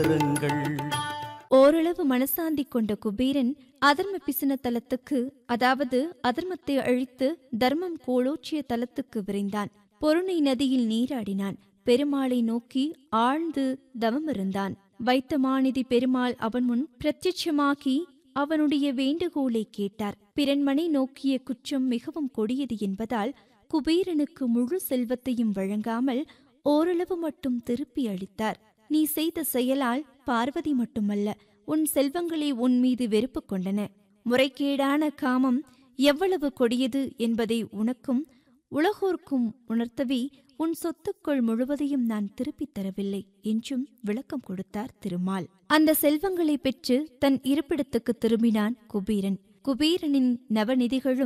ஓரளவு மனசாந்தி கொண்ட குபேரன் அதர்ம பிசின தலத்துக்கு அதாவது அதர்மத்தை அழித்து தர்மம் கோலோச்சிய தலத்துக்கு விரைந்தான் பொருணை நதியில் நீராடினான் பெருமாளை நோக்கி ஆழ்ந்து தவமிருந்தான் வைத்த மாநிதி பெருமாள் அவன் முன் பிரத்யட்சமாகி அவனுடைய வேண்டுகோளை கேட்டார் பிறன்மனை நோக்கிய குற்றம் மிகவும் கொடியது என்பதால் குபேரனுக்கு முழு செல்வத்தையும் வழங்காமல் ஓரளவு மட்டும் திருப்பி அளித்தார் நீ செய்த செயலால் பார்வதி மட்டுமல்ல உன் செல்வங்களே உன் மீது வெறுப்பு கொண்டன முறைகேடான காமம் எவ்வளவு கொடியது என்பதை உனக்கும் உலகோர்க்கும் உணர்த்தவே உன் சொத்துக்கள் முழுவதையும் நான் திருப்பித் தரவில்லை என்றும் விளக்கம் கொடுத்தார் திருமால் அந்த செல்வங்களை பெற்று தன் இருப்பிடத்துக்கு திரும்பினான் குபேரன் குபேரனின் நவநிதிகளும்